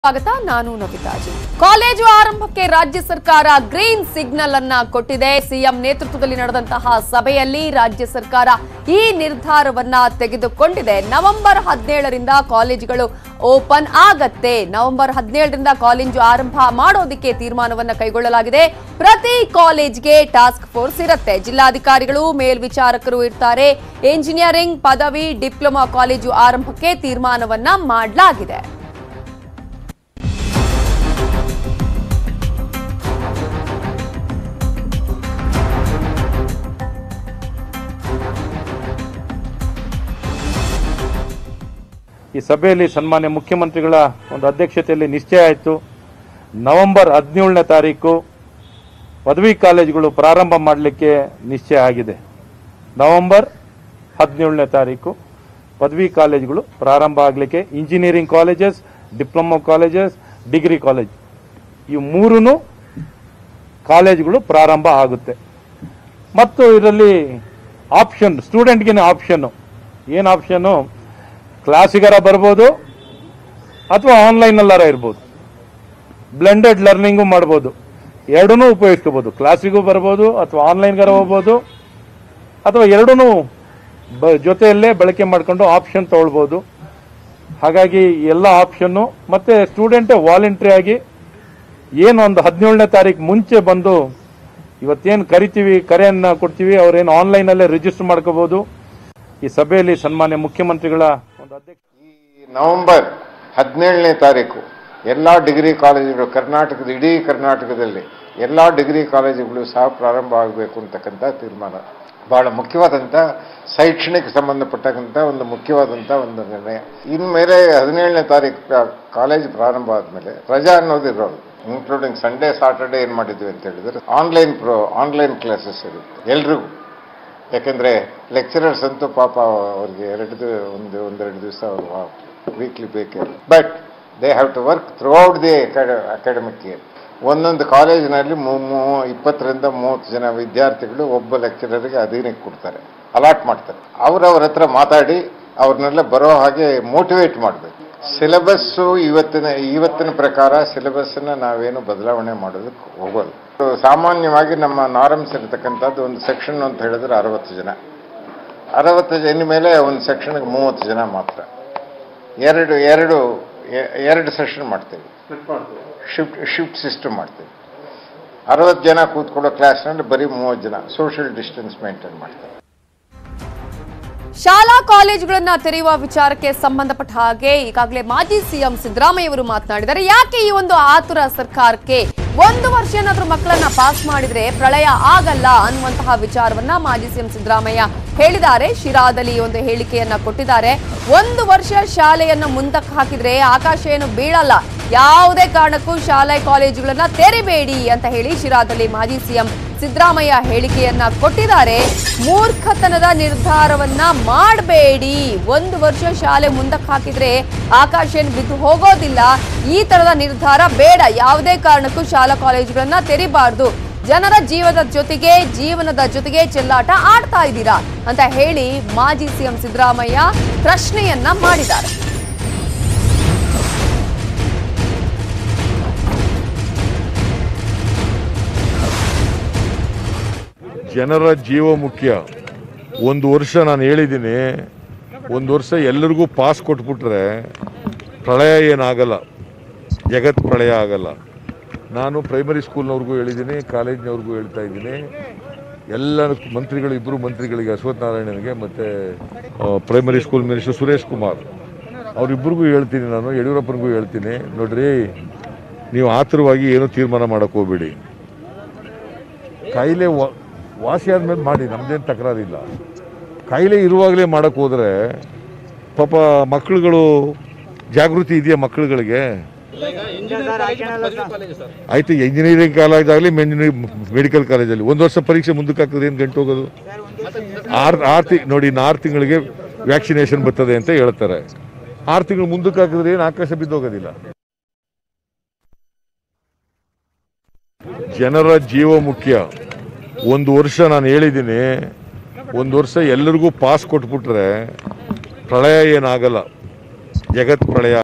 ಸ್ವಾಗತ ನಾನು ನವಿತಾಜಿ ಕಾಲೇಜು ಆರಂಭಕ್ಕೆ ರಾಜ್ಯ ಸರ್ಕಾರ ಗ್ರೀನ್ ಸಿಗ್ನಲ್ ಅನ್ನ ಕೊಟ್ಟಿದೆ ಸಿಎಂ ನೇತೃತ್ವದಲ್ಲಿ ನಡೆದಂತಹ ಸಭೆಯಲ್ಲಿ ರಾಜ್ಯ ಸರ್ಕಾರ ಈ ನಿರ್ಧಾರವನ್ನ ತೆಗೆದುಕೊಂಡಿದೆ ನವೆಂಬರ್ ಹದಿನೇಳರಿಂದ ಕಾಲೇಜುಗಳು ಓಪನ್ ಆಗತ್ತೆ ನವೆಂಬರ್ ಹದಿನೇಳರಿಂದ ಕಾಲೇಜು ಆರಂಭ ಮಾಡೋದಕ್ಕೆ ತೀರ್ಮಾನವನ್ನ ಕೈಗೊಳ್ಳಲಾಗಿದೆ ಪ್ರತಿ ಕಾಲೇಜ್ಗೆ ಟಾಸ್ಕ್ ಫೋರ್ಸ್ ಇರುತ್ತೆ ಜಿಲ್ಲಾಧಿಕಾರಿಗಳು ಮೇಲ್ವಿಚಾರಕರು ಇರ್ತಾರೆ ಎಂಜಿನಿಯರಿಂಗ್ ಪದವಿ ಡಿಪ್ಲೊಮಾ ಕಾಲೇಜು ಆರಂಭಕ್ಕೆ ತೀರ್ಮಾನವನ್ನ ಮಾಡಲಾಗಿದೆ ಈ ಸಭೆಯಲ್ಲಿ ಸನ್ಮಾನ್ಯ ಮುಖ್ಯಮಂತ್ರಿಗಳ ಒಂದು ಅಧ್ಯಕ್ಷತೆಯಲ್ಲಿ ನಿಶ್ಚಯ ಆಯಿತು ನವೆಂಬರ್ ಹದಿನೇಳನೇ ತಾರೀಕು ಪದವಿ ಕಾಲೇಜುಗಳು ಪ್ರಾರಂಭ ಮಾಡಲಿಕ್ಕೆ ನಿಶ್ಚಯ ಆಗಿದೆ ನವೆಂಬರ್ ಹದಿನೇಳನೇ ತಾರೀಕು ಪದವಿ ಕಾಲೇಜುಗಳು ಪ್ರಾರಂಭ ಆಗಲಿಕ್ಕೆ engineering colleges diploma colleges degree college ಈ ಮೂರೂ ಕಾಲೇಜುಗಳು ಪ್ರಾರಂಭ ಆಗುತ್ತೆ ಮತ್ತು ಇದರಲ್ಲಿ ಆಪ್ಷನ್ ಸ್ಟೂಡೆಂಟ್ಗೆ ಆಪ್ಷನ್ನು ಏನು ಆಪ್ಷನ್ನು ಕ್ಲಾಸಿಗರ ಬರ್ಬೋದು ಅಥವಾ ಆನ್ಲೈನಲ್ಲಾರ ಇರ್ಬೋದು ಬ್ಲೆಂಡೆಡ್ ಲರ್ನಿಂಗು ಮಾಡ್ಬೋದು ಎರಡನ್ನೂ ಉಪಯೋಗಿಸ್ಕೋಬೋದು ಕ್ಲಾಸಿಗೂ ಬರ್ಬೋದು ಅಥವಾ ಆನ್ಲೈನ್ಗಾರ ಹೋಗ್ಬೋದು ಅಥವಾ ಎರಡನ್ನೂ ಬ ಜೊತೆಯಲ್ಲೇ ಬಳಕೆ ಮಾಡಿಕೊಂಡು ಆಪ್ಷನ್ ತಗೊಳ್ಬೋದು ಹಾಗಾಗಿ ಎಲ್ಲ ಆಪ್ಷನ್ನು ಮತ್ತು ಸ್ಟೂಡೆಂಟೇ ವಾಲಂಟ್ರಿ ಆಗಿ ಏನು ಒಂದು ಹದಿನೇಳನೇ ತಾರೀಕು ಮುಂಚೆ ಬಂದು ಇವತ್ತೇನು ಕರಿತೀವಿ ಕರೆಯನ್ನು ಕೊಡ್ತೀವಿ ಅವ್ರೇನು ಆನ್ಲೈನಲ್ಲೇ ರಿಜಿಸ್ಟರ್ ಮಾಡ್ಕೋಬೋದು ಈ ಸಭೆಯಲ್ಲಿ ಸನ್ಮಾನ್ಯ ಮುಖ್ಯಮಂತ್ರಿಗಳ ಒಂದು ಅಧ್ಯಕ್ಷ ಈ ನವೆಂಬರ್ ಹದಿನೇಳನೇ ತಾರೀಕು ಎಲ್ಲ ಡಿಗ್ರಿ ಕಾಲೇಜುಗಳು ಕರ್ನಾಟಕದ ಇಡೀ ಕರ್ನಾಟಕದಲ್ಲಿ ಎಲ್ಲ ಡಿಗ್ರಿ ಕಾಲೇಜುಗಳು ಸಹ ಪ್ರಾರಂಭ ಆಗಬೇಕು ಅಂತಕ್ಕಂಥ ತೀರ್ಮಾನ ಬಹಳ ಮುಖ್ಯವಾದಂಥ ಶೈಕ್ಷಣಿಕ ಸಂಬಂಧಪಟ್ಟಂಥ ಒಂದು ಮುಖ್ಯವಾದಂಥ ಒಂದು ನಿರ್ಣಯ ಇನ್ಮೇಲೆ ಹದಿನೇಳನೇ ತಾರೀಕು ಪ್ರ- ಕಾಲೇಜ್ ಪ್ರಾರಂಭ ಆದಮೇಲೆ ರಜಾ ಅನ್ನೋದು ಇರೋದು ಇನ್ಕ್ಲೂಡಿಂಗ್ ಸಂಡೇ ಸಾಟರ್ಡೇ ಏನು ಮಾಡಿದ್ವಿ ಅಂತ ಹೇಳಿದ್ರೆ ಆನ್ಲೈನ್ ಪ್ರೋ ಆನ್ಲೈನ್ ಕ್ಲಾಸಸ್ ಇರುತ್ತೆ ಎಲ್ರಿಗೂ ಯಾಕಂದರೆ ಲೆಕ್ಚರರ್ಸ್ ಅಂತೂ ಪಾಪ ಅವ್ರಿಗೆ ಎರಡು ದಿವ- ಒಂದು ಒಂದೆರಡು ದಿವಸ ವೀಕ್ಲಿ ಬೇಕೇ but they have to work throughout the academic year ಒಂದೊಂದು ಕಾಲೇಜಿನಲ್ಲಿ ಮೂ ಮೂ- ಇಪ್ಪತ್ತರಿಂದ ಮೂವತ್ತು ಜನ ವಿದ್ಯಾರ್ಥಿಗಳು ಒಬ್ಬ ಲೆಕ್ಚರರ್ಗೆ ಅಧೀನಕ್ಕೆ ಕೊಡ್ತಾರೆ ಅಲಾಟ್ ಮಾಡ್ತಾರೆ ಅವ್ರವ್ರ ಹತ್ರ ಮಾತಾಡಿ ಅವ್ರನ್ನೆಲ್ಲ ಬರೋ ಹಾಗೆ ಮೋಟಿವೇಟ್ ಮಾಡಬೇಕು ಸಿಲೆಬಸ್ಸು ಇವತ್ತಿನ ಇವತ್ತಿನ ಪ್ರಕಾರ ಸಿಲೆಬಸ್ಸನ್ನು ನಾವೇನು ಬದಲಾವಣೆ ಮಾಡೋದಕ್ಕೆ ಹೋಗೋಲ್ಲ ಸಾಮಾನ್ಯವಾಗಿ ನಮ್ಮ ನಾರಮ್ಸ್ ಇರತಕ್ಕಂಥದ್ದು ಒಂದು ಸೆಕ್ಷನ್ ಅಂತ ಹೇಳಿದ್ರೆ ಅರವತ್ತು ಜನ ಅರವತ್ತು ಜನ ಮೇಲೆ ಒಂದು ಸೆಕ್ಷನ್ಗೆ ಮೂವತ್ತು ಜನ ಮಾತ್ರ ಎರಡು ಎರಡು ಎ- ಎರಡು ಸೆಷನ್ ಮಾಡ್ತೀವಿ ಶಿಫ್ಟ್ ಶಿಫ್ಟ್ ಸಿಸ್ಟಮ್ ಮಾಡ್ತೀವಿ ಅರವತ್ತು ಜನ ಕೂತ್ಕೊಳ್ಳೋ ಕ್ಲಾಸ್ನಲ್ಲಿ ಬರೀ ಮೂವತ್ತು ಜನ ಸೋಷಿಯಲ್ ಡಿಸ್ಟೆನ್ಸ್ ಮೇಂಟೈನ್ ಮಾಡ್ತಾರೆ ಶಾಲಾ ಕಾಲೇಜುಗಳನ್ನ ತೆರೆಯುವ ವಿಚಾರಕ್ಕೆ ಸಂಬಂಧಪಟ್ಟ ಹಾಗೆ ಈಗಾಗಲೇ ಮಾಜಿ ಸಿಎಂ ಸಿದ್ದರಾಮಯ್ಯ ಅವರು ಮಾತನಾಡಿದ್ದಾರೆ ಯಾಕೆ ಈ ಒಂದು ಆತುರ ಸರ್ಕಾರಕ್ಕೆ ಒಂದು ವರ್ಷ ಏನಾದ್ರೂ ಮಕ್ಕಳನ್ನ ಪಾಸ್ ಮಾಡಿದ್ರೆ ಪ್ರಳಯ ಆಗಲ್ಲ ಅನ್ನುವಂತಹ ವಿಚಾರವನ್ನ ಮಾಜಿ ಸಿಎಂ ಸಿದ್ದರಾಮಯ್ಯ ಹೇಳಿದ್ದಾರೆ ಶಿರಾದಲ್ಲಿ ಈ ಒಂದು ಹೇಳಿಕೆಯನ್ನ ಕೊಟ್ಟಿದ್ದಾರೆ ಒಂದು ವರ್ಷ ಶಾಲೆಯನ್ನ ಮುಂದಕ್ಕೆ ಹಾಕಿದ್ರೆ ಆಕಾಶ ಏನು ಬೀಳಲ್ಲ ಯಾವುದೇ ಕಾರಣಕ್ಕೂ ಶಾಲೆ ಕಾಲೇಜುಗಳನ್ನ ತೆರಿಬೇಡಿ ಅಂತ ಹೇಳಿ ಶಿರಾದಲ್ಲಿ ಮಾಜಿ ಸಿಎಂ ಸಿದ್ದರಾಮಯ್ಯ ಹೇಳಿಕೆಯನ್ನ ಕೊಟ್ಟಿದ್ದಾರೆ ಮೂರ್ಖತನದ ನಿರ್ಧಾರವನ್ನ ಮಾಡಬೇಡಿ ಒಂದು ವರ್ಷ ಶಾಲೆ ಮುಂದಕ್ಕೆ ಹಾಕಿದ್ರೆ ಆಕಾಶ ಏನ್ ಬಿದ್ದು ಹೋಗೋದಿಲ್ಲ ಈ ತರದ ನಿರ್ಧಾರ ಬೇಡ ಯಾವುದೇ ಕಾರಣಕ್ಕೂ ಶಾಲಾ ಕಾಲೇಜುಗಳನ್ನ ತೆರಿಬಾರ್ದು ಜನರ ಜೀವದ ಜೊತೆಗೆ ಜೀವನದ ಜೊತೆಗೆ ಚೆಲ್ಲಾಟ ಆಡ್ತಾ ಇದ್ದೀರಾ ಅಂತ ಹೇಳಿ ಮಾಜಿ ಸಿಎಂ ಸಿದ್ದರಾಮಯ್ಯ ಪ್ರಶ್ನೆಯನ್ನ ಮಾಡಿದ್ದಾರೆ ಜನರ ಜೀವ ಮುಖ್ಯ ಒಂದು ವರ್ಷ ನಾನು ಹೇಳಿದ್ದೀನಿ ಒಂದು ವರ್ಷ ಎಲ್ಲರಿಗೂ ಪಾಸ್ ಕೊಟ್ಬಿಟ್ರೆ ಪ್ರಳಯ ಏನಾಗಲ್ಲ ಜಗತ್ ಪ್ರಳಯ ಆಗಲ್ಲ ನಾನು ಪ್ರೈಮರಿ ಸ್ಕೂಲ್ನವ್ರಿಗೂ ಹೇಳಿದ್ದೀನಿ ಕಾಲೇಜ್ನವ್ರಿಗೂ ಹೇಳ್ತಾ ಇದ್ದೀನಿ ಎಲ್ಲ ಮಂತ್ರಿಗಳು ಇಬ್ಬರು ಮಂತ್ರಿಗಳಿಗೆ ಅಶ್ವಥ್ ನಾರಾಯಣನಿಗೆ ಮತ್ತು primary school minister Suresh Kumar ಅವರಿಬ್ಬರಿಗೂ ಹೇಳ್ತೀನಿ ನಾನು ಯಡಿಯೂರಪ್ಪನಿಗೂ ಹೇಳ್ತೀನಿ ನೋಡ್ರಿ ನೀವು ಆತುರವಾಗಿ ಏನೂ ತೀರ್ಮಾನ ಮಾಡೋಕ್ಕೆ ಹೋಗ್ಬೇಡಿ ಕಾಯಿಲೆ ವಾ- ವಾಸಿ ಆದ್ಮೇಲೆ ಮಾಡಿ ನಮ್ದೇನು ತಕರಾರಿಲ್ಲ ಕಾಯಿಲೆ ಇರುವಾಗಲೇ ಮಾಡಕ್ಕೆ ಹೋದರೆ ಪಾಪ ಮಕ್ಕಳುಗಳು ಜಾಗೃತಿ ಇದೆಯಾ ಮಕ್ಕಳುಗಳಿಗೆ ಆಯ್ತು ಇಂಜಿನಿಯರಿಂಗ್ ಕಾಲೇಜ್ ಆಗಲಿ ಮೆಡಿಕಲ್ ಕಾಲೇಜಲ್ಲಿ ಒಂದು ವರ್ಷ ಪರೀಕ್ಷೆ ಮುಂದಕ್ಕೆ ಹಾಕಿದ್ರೆ ಏನು ಗಂಟು ಹೋಗೋದು ಆರು ಆರು ತಿ ನೋಡಿ ಇನ್ನು ಆರು ತಿಂಗಳಿಗೆ ವ್ಯಾಕ್ಸಿನೇಷನ್ ಬರ್ತದೆ ಅಂತ ಹೇಳ್ತಾರೆ ಆರು ತಿಂಗಳು ಮುಂದಕ್ಕೆ ಹಾಕಿದ್ರೆ ಏನು ಆಕಾಶ ಬಿದ್ದೋಗೋದಿಲ್ಲ ಜನರ ಜೀವ ಮುಖ್ಯ ಒಂದು ವರ್ಷ ನಾನು ಹೇಳಿದ್ದೀನಿ ಒಂದು ವರ್ಷ ಎಲ್ಲರಿಗೂ ಪಾಸ್ ಕೊಟ್ಬಿಟ್ರೆ ಪ್ರಳಯ ಏನಾಗಲ್ಲ ಜಗತ್ ಪ್ರಳಯ